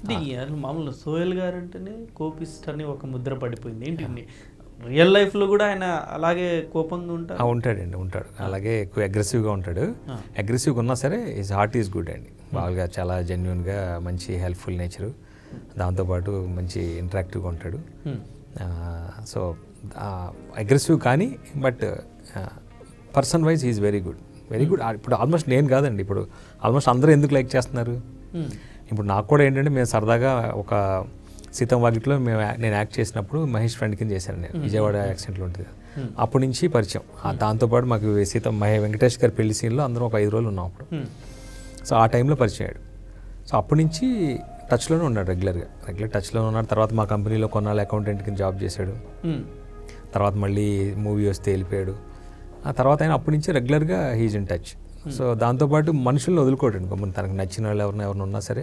అంటే ఈ అసలు మామూలు సోహెల్ గారు అంటేనే కోపిస్ట్ అని ఒక ముద్ర పడిపోయింది ఏంటి రియల్ లైఫ్లో కూడా ఆయన అలాగే కోపంగా ఆ, ఉంటారు ఉంటాడండి ఉంటాడు అలాగే ఎక్కువ అగ్రెసివ్గా ఉంటాడు అగ్రెసివ్గా ఉన్నా సరే ఈజ్ హార్ట్ ఈజ్ గుడ్ అండి బాగా చాలా జెన్యున్గా మంచి హెల్ప్ఫుల్ నేచరు దాంతోపాటు మంచి ఇంటరాక్టివ్గా ఉంటాడు సో అగ్రెసివ్ కానీ but person wise is very good very good ఇప్పుడు ఆల్మోస్ట్ నేను కాదండి ఇప్పుడు ఆల్మోస్ట్ అందరూ ఎందుకు లైక్ చేస్తున్నారు ఇప్పుడు నాకు కూడా ఏంటంటే మేము సరదాగా ఒక సీతం వాకిట్లో మేము యా- నేను యాక్ట్ చేసినప్పుడు మహేష్ ఫ్రెండ్ కింద చేశాను నేను విజయవాడ యాక్సిడెంట్లో ఉంటుంది కదా. అప్పటి నుంచి పరిచయం ఆ దాంతోపాటు మాకు సీతం మహే వెంకటేష్ గారి పెళ్లి సీన్లో అందరం ఒక ఐదు రోజులు ఉన్నాం అప్పుడు సో ఆ టైంలో పరిచయం అయ్యాడు సో అప్పటి నుంచి టచ్లోనే ఉన్నాడు రెగ్యులర్గా రెగ్యులర్ టచ్లో ఉన్నాడు తర్వాత మా కంపెనీలో కొన్నాళ్ళు అకౌంటెంట్ కింద జాబ్ చేశాడు తర్వాత మళ్ళీ మూవీ వస్తే వెళ్ళిపోయాడు ఆ తర్వాత ఆయన అప్పటి నుంచి రెగ్యులర్గా హీజ్ ఇన్ టచ్ సో దాంతోపాటు మనుషుల్ని వదులుకోవడండి గమ్మున తనకు నచ్చిన వాళ్ళు ఎవరిని ఎవరిని ఉన్నా సరే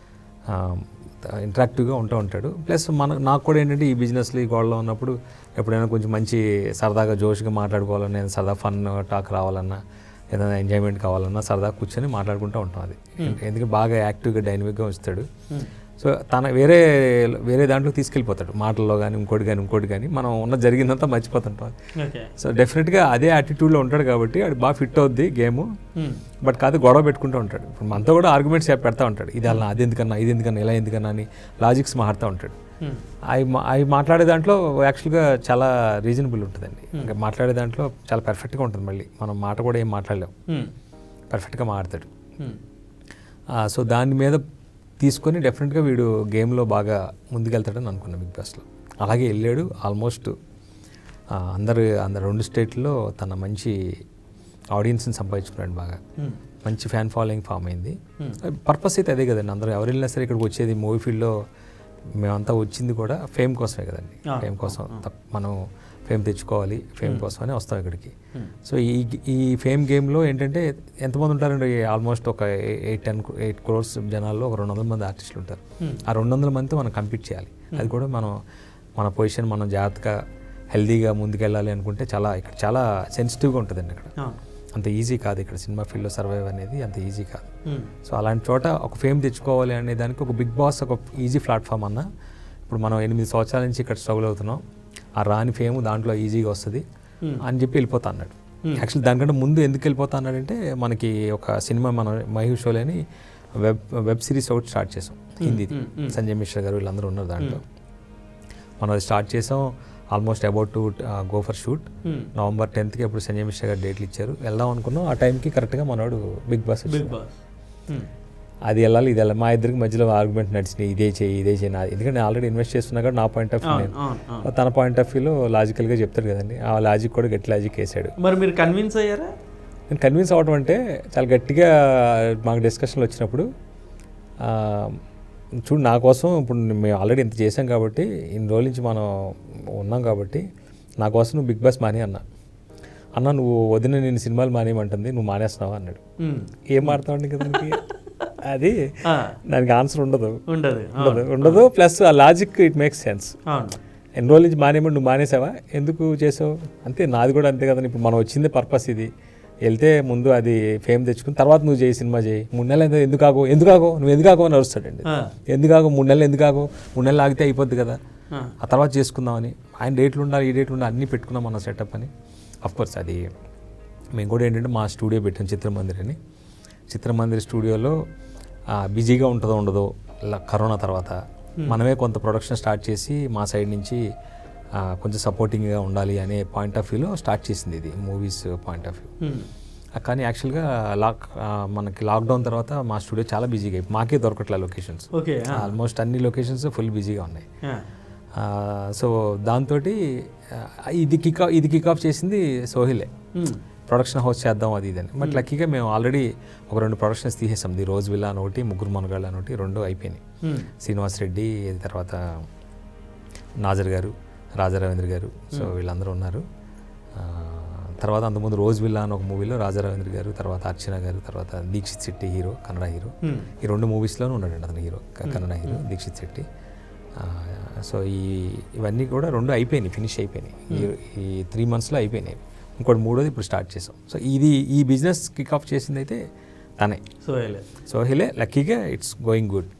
ఇంటరాక్టివ్గా ఉంటూ ఉంటాడు ప్లస్ మన నాకు కూడా ఏంటంటే ఈ బిజినెస్లో ఈ గోడలో ఉన్నప్పుడు ఎప్పుడైనా కొంచెం మంచి సరదాగా జోష్గా మాట్లాడుకోవాలన్నా ఏదైనా సరదా ఫన్ టాక్ రావాలన్నా ఏదైనా ఎంజాయ్మెంట్ కావాలన్నా సరదా కూర్చొని మాట్లాడుకుంటూ ఉంటాం అది ఎందుకంటే బాగా యాక్టివ్గా డైనమిక్గా ఉంచుతాడు సో తన వేరే వేరే దాంట్లో తీసుకెళ్ళిపోతాడు మాటల్లో కానీ ఇంకోటి కానీ ఇంకోటి కానీ మనం ఉన్న జరిగిందంతా మర్చిపోతుంటాం ఓకే సో డెఫినెట్గా అదే యాటిట్యూడ్లో ఉంటాడు కాబట్టి అది బాగా ఫిట్ అవుద్ది గేమ్ బట్ కాదు గొడవ పెట్టుకుంటూ ఉంటాడు ఇప్పుడు మనతో కూడా ఆర్గ్యుమెంట్స్ పెడతా ఉంటాడు ఇది అలా అది ఎందుకన్నా ఇది ఎందుకన్నా ఇలా ఎందుకన్నా అని లాజిక్స్ మాట్లాడుతూ ఉంటాడు అవి మా- అవి మాట్లాడే దాంట్లో యాక్చువల్గా చాలా రీజనబుల్ ఉంటుందండి ఇంకా మాట్లాడే దాంట్లో చాలా పర్ఫెక్ట్గా ఉంటుంది మళ్ళీ మనం మాట కూడా ఏం మాట్లాడలేం పర్ఫెక్ట్గా మాట్లాడతాడు ఆ, సో దాని మీద తీసుకొని డెఫినెట్గా వీడు గేమ్లో బాగా ముందుకెళ్తాడని అనుకున్నా బిగ్ బాస్లో అలాగే వెళ్ళాడు ఆల్మోస్ట్ ఆ, అందరు అందరు రెండు స్టేట్లో తన మంచి ఆడియన్స్ని సంపాదించుకున్నాడు బాగా మంచి ఫ్యాన్ ఫాలోయింగ్ ఫామ్ అయింది పర్పస్ అయితే అదే కదండి అందరూ ఎవరు వెళ్ళినా సరే ఇక్కడికి వచ్చేది మూవీ ఫీల్డ్లో మేమంతా వచ్చింది కూడా ఫేమ్ కోసమే కదండి ఆ, ఫేమ్ కోసం తప్ప- మనం ఫేమ్ తెచ్చుకోవాలి ఫేమ్ కోసమని వస్తాం ఇక్కడికి సో ఈ ఈ ఫేమ్ గేమ్లో ఏంటంటే ఎంతమంది ఉంటారండి ఆల్మోస్ట్ ఒక ఎయిట్ టెన్ ఎయిట్ క్రోర్స్ జనాల్లో ఒక రెండు వందల మంది ఆర్టిస్టులు ఉంటారు ఆ రెండు వందల మందితో మనం కంపీట్ చేయాలి అది కూడా మనం మన పొజిషన్ మనం జాగ్రత్తగా హెల్దీగా ముందుకెళ్ళాలి అనుకుంటే చాలా ఇక్కడ చాలా సెన్సిటివ్గా ఉంటుందండి ఇక్కడ అంత ఈజీ కాదు ఇక్కడ సినిమా ఫీల్డ్లో సర్వైవ్ అనేది అంత ఈజీ కాదు సో అలాంటి చోట ఒక ఫేమ్ తెచ్చుకోవాలి అనే దానికి ఒక బిగ్ బాస్ ఒక ఈజీ ప్లాట్ఫామ్ అన్న ఇప్పుడు మనం ఎనిమిది సంవత్సరాల నుంచి ఇక్కడ స్ట్రగుల్ అవుతున్నాం ఆ రాని ఫేమ్ దాంట్లో ఈజీగా వస్తుంది అని చెప్పి వెళ్ళిపోతా అన్నాడు యాక్చువల్లీ దానికంటే ముందు ఎందుకు వెళ్ళిపోతా అన్నాడంటే మనకి ఒక సినిమా మన మహేష్ షోలేని వెబ్ వెబ్ సిరీస్ ఒకటి స్టార్ట్ చేసాం హిందీది సంజయ్ మిశ్రా గారు వీళ్ళందరూ ఉన్నారు దాంట్లో మనం అది స్టార్ట్ చేసాం almost about to go for shoot November టెన్త్కి ఇప్పుడు సంజయ్ మిశ్రా గారు డేట్లు ఇచ్చారు వెళ్దాం అనుకున్నాం ఆ టైంకి కరెక్ట్గా మనోడు బిగ్ బాస్ బిగ్ బాస్ అది వెళ్ళాలి ఇది వెళ్ళాలి మా ఇద్దరికి మధ్యలో ఆర్గ్యుమెంట్ నడిచినాయి ఇదే చేయి ఇదే చేయి నా- ఎందుకంటే నేను ఆల్రెడీ ఇన్వెస్ట్ చేస్తున్నా కూడా నా పాయింట్ ఆఫ్ వ్యూ నేను అవును అవును తన పాయింట్ ఆఫ్ వ్యూలో లాజికల్గా చెప్తాడు కదండి ఆ లాజిక్ కూడా గట్టి లాజిక్ వేసాడు మరి మీరు కన్విన్స్ అయ్యారా నేను కన్విన్స్ అవ్వడం అంటే చాలా గట్టిగా మాకు డిస్కషన్లు వచ్చినప్పుడు ఆ, చూడు నా కోసం ఇప్పుడు మేము ఆల్రెడీ ఇంత చేసాం కాబట్టి ఇన్ని రోజుల నుంచి మనం ఉన్నాం కాబట్టి నా కోసం నువ్వు బిగ్ బాస్ మానే అన్న అన్న నువ్వు వదిన నేను సినిమాలు మానేయమంటుంది నువ్వు మానేస్తున్నావా అన్నాడు ఉమ్. ఏం మాడతావు కదా దానికి అది ఆ, దానికి ఆన్సర్ ఉండదు ఉండదు ఉండదు ఉండదు ప్లస్ ఆ లాజిక్ ఇట్ మేక్స్ సెన్స్ అవును ఎన్ని రోజుల నుంచి మానేమని నువ్వు మానేసావా ఎందుకు చేసావు అంతే నాది కూడా అంతే కదా ఇప్పుడు మనం వచ్చిందే పర్పస్ ఇది వెళ్తే ముందు అది ఫేమ్ తెచ్చుకుని తర్వాత నువ్వు చేయి సినిమా చేయి మూడు నెలలు ఎందుకు- ఎందుకు ఆగో ఎందుకు ఆగో నువ్వు ఎందుకు ఆగో అని అరుస్తాడండి ఆ, ఎందుకు ఆగో మూడు నెలలు ఎందుకు ఆగో మూడు నెలలు ఆగితే అయిపోద్ది కదా ఆ, ఆ తర్వాత చేసుకుందామని ఆయన డేట్లు ఉండాలి ఈ డేట్లు ఉండాలి అన్నీ పెట్టుకున్నాం మన సెటప్ అని కోర్స్ అది మేము కూడా ఏంటంటే మా స్టూడియో పెట్టాం చిత్రమందిర్ అని చిత్రమందిర్ స్టూడియోలో ఆ, బిజీగా ఉంటుందో ఉండదో ఇలా కరోనా తర్వాత మనమే కొంత ప్రొడక్షన్ స్టార్ట్ చేసి మా సైడ్ నుంచి ఆ, కొంచెం సపోర్టింగ్గా ఉండాలి అనే పాయింట్ ఆఫ్ వ్యూలో స్టార్ట్ చేసింది ఇది movies point of view um, కానీ యాక్చువల్గా లాక్ ఆ, మనకి లాక్డౌన్ తర్వాత మా స్టూడియో చాలా బిజీగా అయిపోయి మాకే దొరకట్లే లొకేషన్స్ ఓకే ఆ, ఆల్మోస్ట్ అన్ని లొకేషన్స్ ఫుల్ బిజీగా ఉన్నాయి ఆ, ఆ, సో దాంతో ఇది కిక్ ఇది కిక్ ఆఫ్ చేసింది సోహిలే ఉమ్, ప్రొడక్షన్ హౌస్ చేద్దాం అది ఇదని బట్ లక్కీగా మేము ఆల్రెడీ ఒక రెండు ప్రొడక్షన్స్ తీసేసాం ది రోజ్ విల్లా అని ఒకటి ముగ్గురు మనగాళ్ళు అని ఒకటి రెండు అయిపోయినాయి ఉమ్, శ్రీనివాస్ రెడ్డి తర్వాత నాజర్ గారు రాజా రవీంద్ర గారు సో వీళ్ళందరూ ఉన్నారు ఆ, తర్వాత అంతకుముందు రోజ్ విల్లా అని ఒక మూవీలో రాజా రవీంద్ర గారు తర్వాత అర్చన గారు తర్వాత Dikshit Shetty hero Kannada hero um, ఈ రెండు మూవీస్లోనూ ఉన్నాడండి అతను హీరో క- కన్నడ హీరో దీక్షిత్ శెట్టి ఆ, సో ఈ ఇవన్నీ కూడా రెండు అయిపోయినాయి ఫినిష్ అయిపోయినాయి ఈ- ఈ త్రీ మంత్స్లో అయిపోయినాయి ఇంకోటి మూడోది ఇప్పుడు స్టార్ట్ చేసాం సో ఇది ఈ బిజినెస్ కిక్ ఆఫ్ చేసింది అయితే తనే సో వెళ్ళే సో హిలే లక్కీగా ఇట్స్ గోయింగ్ గుడ్